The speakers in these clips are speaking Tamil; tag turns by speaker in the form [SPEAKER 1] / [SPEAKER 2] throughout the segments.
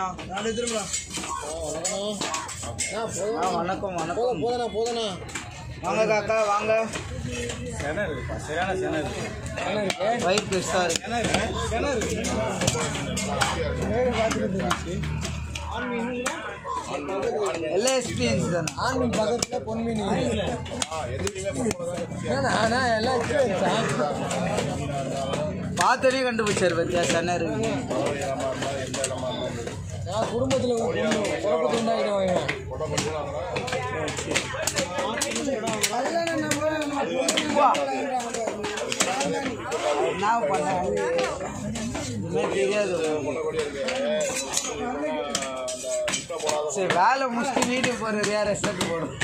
[SPEAKER 1] வாங்கண்ணா
[SPEAKER 2] நாலு திரும்ப
[SPEAKER 1] ஆ வணக்கம் வணக்கம்
[SPEAKER 2] போதண்ணா போதண்ணா
[SPEAKER 1] வாங்க காக்கா வாங்க
[SPEAKER 3] சென இருக்குப்பா சரியான சென இருக்கு
[SPEAKER 1] வயிறு பெருசாக இருக்கு
[SPEAKER 3] சென இருக்கு சென இருக்கு
[SPEAKER 1] எல்லாம் எக்ஸ்பீரியன்ஸ் தானே
[SPEAKER 2] ஆண்மீன் பக்கத்துல பொன்மீன் அண்ணா எல்லாம் experience ஆ?
[SPEAKER 1] பார்த்தோன்னே கண்டுபிடிச்சாரு பத்தியா சென்னை இருக்கு
[SPEAKER 2] நான் குடும்பத்துல ஒரு பொண்ணு குழப்பத்தை உண்டாக்கிட்டேன்
[SPEAKER 1] என்ன பண்ண இதுமே தெரியாது சரி வேலை முடிச்சுட்டு வீட்டுக்கு போகிறது யார் ரெஸ்ட் போடும்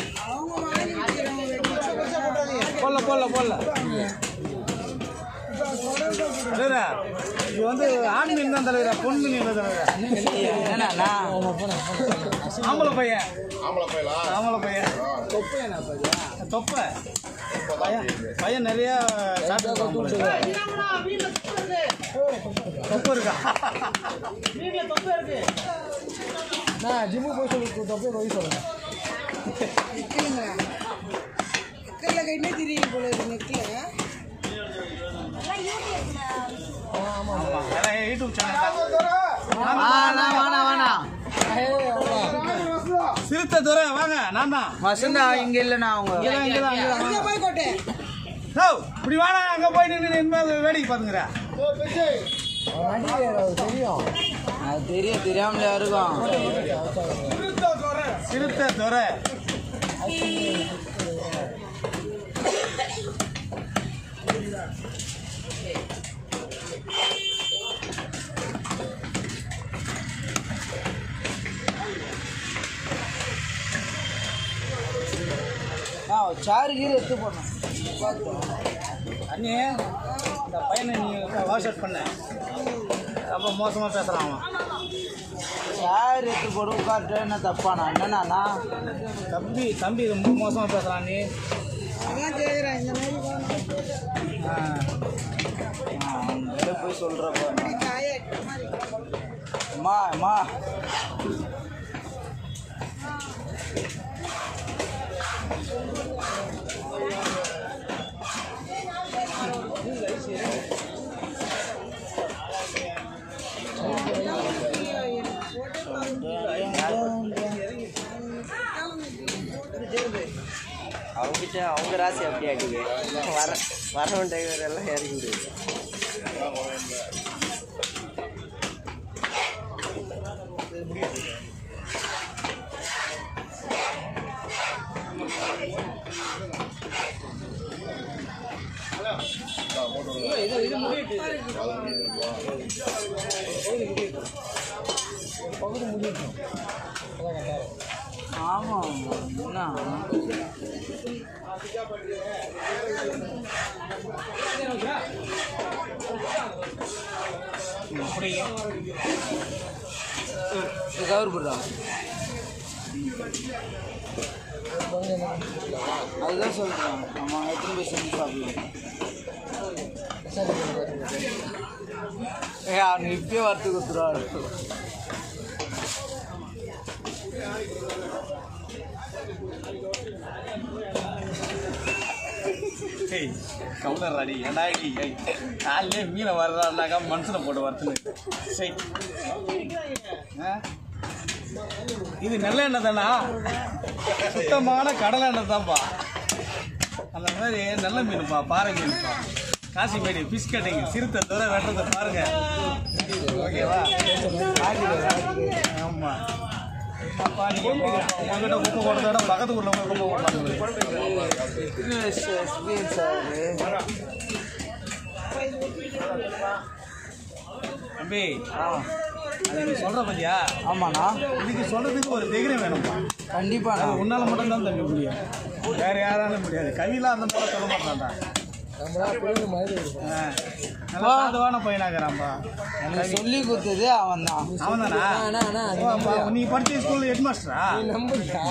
[SPEAKER 3] போடல போடல போடல தலைவரா இது வந்து ஆண் மீன் தான் தலைவரா பொன் மீன் இல்லை தலைவரா
[SPEAKER 1] என்னண்ணா
[SPEAKER 3] ஆம்பளை பையன் ஆம்பளை பையன் தொப்பை பையன் பையன் நிறைய சாப்பிட்டு தொப்பு இருக்கா
[SPEAKER 2] நான் ஜிம்மு போய் சொல்லி தொப்பை போய் சொல்லுங்க
[SPEAKER 3] நிறைய யூடியூப் சேனல்
[SPEAKER 1] வாண்ணா வாண்ணா வாண்ணா
[SPEAKER 3] சிறுத்தை துறை வாங்க நான் தான்
[SPEAKER 1] வசந்தா இங்கே இல்லைண்ணா அவங்க
[SPEAKER 3] இங்கதான் இங்கதான் இங்கதான் ஓ இப்படி வாடா அங்க போய் நின்று என்ன வேடிக்கை பாத்துங்கிற
[SPEAKER 2] நடிகர் அவர் தெரியும்
[SPEAKER 1] அது தெரியும் தெரியாமலே இருக்கும்
[SPEAKER 3] சிறுத்தை துறை
[SPEAKER 1] ஆ சாரு கீரை எடுத்து போடணும்
[SPEAKER 3] அண்ணே இந்த பையனை நீ வாஷ் அவுட் பண்ண ரொம்ப மோசமாக பேசுகிறான் அவன்
[SPEAKER 1] சார் எடுத்து போட உட்கார்ட்டு என்ன தப்பாண்ணா என்னண்ணா
[SPEAKER 3] தம்பி தம்பி ரொம்ப மோசமாக பேசுகிறான் நீ ஆ,
[SPEAKER 1] அவங்க போய் சொல்கிறப்ப அம்மா அம்மா
[SPEAKER 4] அவங்ககிட்ட அவங்க ராசி அப்படி அடிங்க வர வரவன் டிரைவர் எல்லாம் இறங்கி விடுது
[SPEAKER 1] ஆமாம் என்ன கவர்புரா அதுதான் சொல்கிறேன் நம்ம எத்தனை பேர் செஞ்சு சாப்பிடலாம் ஏ அவனு இப்பயே வரத்து கொடுத்துருவாரு
[SPEAKER 3] ஏய் கவுண்டர் அடி ஏன்டா நீ ஏய், காலையிலே மீனை வர்றாருனாக்கா மனுஷனை போட்டு வரத்துன்னு சரி ஆ? இது நல்ல எண்ணெய் தானா சுத்தமான கடலை எண்ணெய் தான்ப்பா அந்த மாதிரி நல்ல மீனுப்பா பாறை மீனுப்பா காசிமேடி ஃபிஷ் கட்டிங் சிறுத்தை தூர வெட்டுறதை பாருங்க ஓகேவா ஆமா அப்பா நீங்க உங்ககிட்ட குப்பை போடுறத விட பக்கத்து ஊர்ல போய் குப்பை போடுறாங்க
[SPEAKER 1] எக்ஸ்பீரியன்ஸ் ஆகுது
[SPEAKER 3] தம்பி
[SPEAKER 1] ஆ
[SPEAKER 3] அது நீ சொல்ற பத்தியா
[SPEAKER 1] ஆமாண்ணா
[SPEAKER 3] இதுக்கு சொல்றதுக்கு ஒரு தைரியம் வேணும்ப்பா
[SPEAKER 1] கண்டிப்பாண்ணா
[SPEAKER 3] அது உன்னால மட்டும்தான் தம்பி முடியும் வேற யாராலும் முடியாது கவிலாம் அந்த மாதிரி சொல்ல மாட்டான்டா
[SPEAKER 2] நம்மளா பிள்ளைங்க மாதிரி இருக்கும்
[SPEAKER 3] ஆ. நல்லா சாதுவான பையனாகிறான்பா
[SPEAKER 1] எனக்கு சொல்லி கொடுத்தது அவன் தான்
[SPEAKER 3] அவன் தானா
[SPEAKER 2] அண்ணா, அண்ணா, நீ
[SPEAKER 3] நீ படிச்ச ஸ்கூல்ல ஹெட் மாஸ்டரா
[SPEAKER 2] நீ நம்புறியா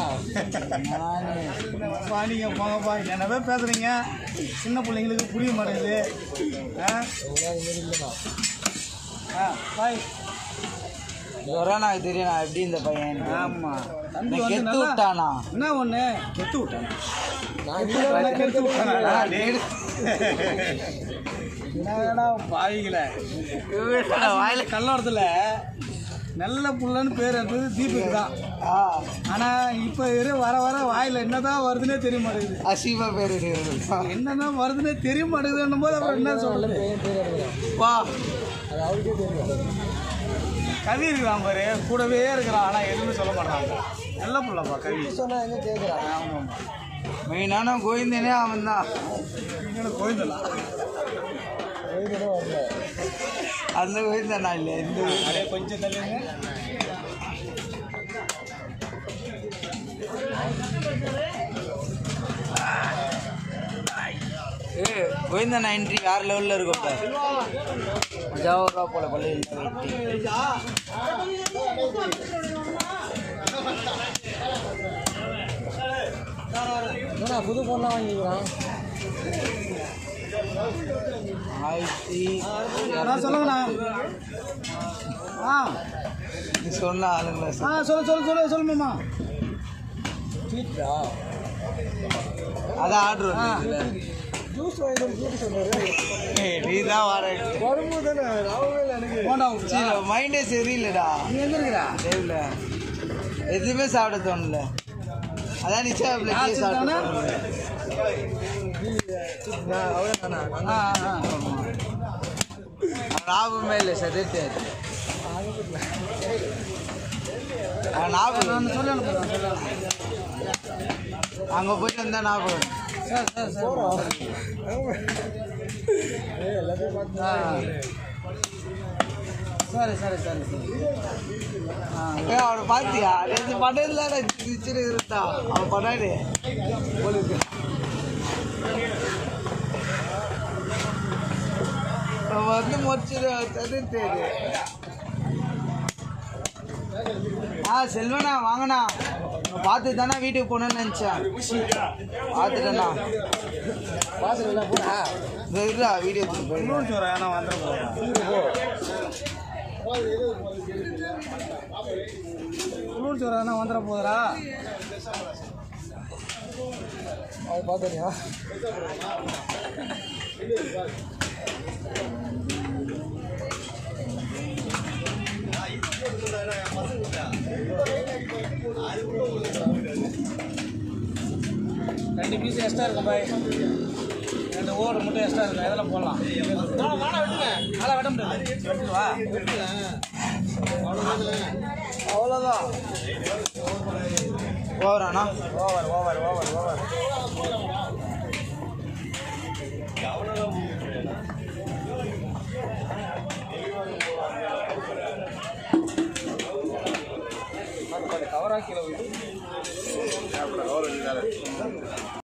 [SPEAKER 3] அப்பா நீங்க போங்கப்பா என்னவே பேசுறீங்க சின்ன பிள்ளைங்களுக்கு புரிய மாட்டேங்குது ஆ
[SPEAKER 2] உங்களால இது மாதிரி இல்லைண்ணா
[SPEAKER 3] ஆ பாய்
[SPEAKER 1] கொரோனாக்கு தெரியும் நான் எப்படி இந்த பையன்
[SPEAKER 3] ஆமா தம்பி
[SPEAKER 1] நான்
[SPEAKER 3] வந்து
[SPEAKER 1] கெத்து
[SPEAKER 3] நல்லா
[SPEAKER 1] விட்டானா
[SPEAKER 3] என்ன ஒண்ணு கெத்து விட்டானா
[SPEAKER 2] நான்
[SPEAKER 3] கெத்து விட்டானா
[SPEAKER 1] நான் நெடு-
[SPEAKER 3] என்னடா பாவிகள வாயில கல்லோரத்துல நல்ல புள்ளன்னு பேர் இருந்தது தீபக் தான்
[SPEAKER 1] ஆ,
[SPEAKER 3] ஆனா இப்ப இரு வர வர வாயில என்னதான் வருதுன்னே தெரிய மாட்டேங்குது
[SPEAKER 1] அசிமா பேர்
[SPEAKER 3] என்னதான் வருதுன்னே தெரிய மாட்டேங்குதுன்னும் போது அப்புறம் என்ன சொல்றது
[SPEAKER 1] வா
[SPEAKER 2] அது அவருக்கே தெரியும்
[SPEAKER 3] கவி இருக்கிறான் பாரு கூடவே இருக்கிறான் ஆனா எதுவுமே சொல்ல மாட்டாங்க நல்ல புள்ளப்பா கவி
[SPEAKER 2] சொன்னா எங்க கேட்குறான்
[SPEAKER 3] ஆமா
[SPEAKER 1] மெயினான கோவிந்தனே அவன் தான்
[SPEAKER 3] ஆமா கோயந்தலாம்
[SPEAKER 2] எழுதினே வரல
[SPEAKER 1] அந்த கோவிந்தனா இல்லை இந்த
[SPEAKER 3] அப்படியே கொஞ்சம் தள்ளுங்க
[SPEAKER 1] ஏ கோவிந்தனா என்ட்ரி வேற லெவலில் இருக்கும் இப்போ மஜாவா வருவா போல பள்ளியில் வெட்டி
[SPEAKER 2] என்னண்ணா புது ஃபோன்லாம் வாங்கிக்கிறான்
[SPEAKER 1] ஆயிரத்தி
[SPEAKER 3] நான் சொல்லுங்கண்ணா ஆ
[SPEAKER 1] நீ சொன்ன ஆளுங்களா
[SPEAKER 3] ஆ சொல்லு சொல்லு சொல்லு சொல்லுமாம்மா
[SPEAKER 2] சீட்டா
[SPEAKER 1] அதான் ஆர்டர் வந்துருக்குல்ல
[SPEAKER 2] ஜூஸ் வாங்கி ஜூஸ் சொன்னாரு
[SPEAKER 1] ஏய், நீ தான் வர
[SPEAKER 2] வரும்போது தானே ராகவே இல்லை எனக்கு
[SPEAKER 3] போண்டா
[SPEAKER 1] சரி மைண்டே சரியில்லைடா
[SPEAKER 3] நீ எங்க இருக்கிறா
[SPEAKER 1] டைம்ல எதுவுமே சாப்பிட தோணல அதான் நிச்சயம்
[SPEAKER 3] யார்
[SPEAKER 1] பிள்ளைக்கு சாப்பிட
[SPEAKER 3] செஞ்சானா?
[SPEAKER 1] தோணல
[SPEAKER 2] நான் அவரே தானே
[SPEAKER 3] ஆ ஆ
[SPEAKER 1] அவன் ஞாபகமே இல்லை சதத்து அவன் ஞாபகம்
[SPEAKER 3] நான் சொல்லி அனுப்புறேன் சொல்லி அனுப்புறேன்
[SPEAKER 1] அங்கே போயிட்டு வந்தா ஞாபகம்
[SPEAKER 3] சார் சார் சார்
[SPEAKER 2] போகிறோம் ஏய் எல்லாத்தையும் பார்த்து
[SPEAKER 3] ஆ சரி சரி சரி சரி ஆ
[SPEAKER 1] ஏ அவனை பார்த்தியா ரெண்டு படத்துல சிரிச்சிரு இருந்தா அவன் படாடு போலுக்கு அவன் வந்து முடிச்சது தடுத்து ஆ செல்வனா வாங்கண்ணா உன்னை பார்த்து தானே வீட்டுக்கு போகணும்னு நினச்சேன் பார்த்துட்டேண்ணா
[SPEAKER 2] பாசல் எல்லாம் போடா
[SPEAKER 1] இந்த இருக்கா வீடியோ எடுத்துட்டு போயிடுறேன்
[SPEAKER 3] இன்னொன்று சொல்கிறேன் ஆனால் வந்துட போகிறேன் இன்னொன்று சொல்கிறேன் வந்துட போகிறா
[SPEAKER 2] அது பார்த்துறியா
[SPEAKER 3] ரெண்டு பீஸ் எக்ஸ்ட்ரா இருக்கும் பாய் ரெண்டு ஓடு மட்டும் எக்ஸ்ட்ரா இருக்கும் எதில் போடலாம் அதெல்லாம் வெட்ட முடியாது வெட்டுட்டு வா
[SPEAKER 1] அவ்வளோதான் ஓவராண்ணா
[SPEAKER 3] ஓவர் ஓவர் ஓவர் ஓவர் கவராக்கில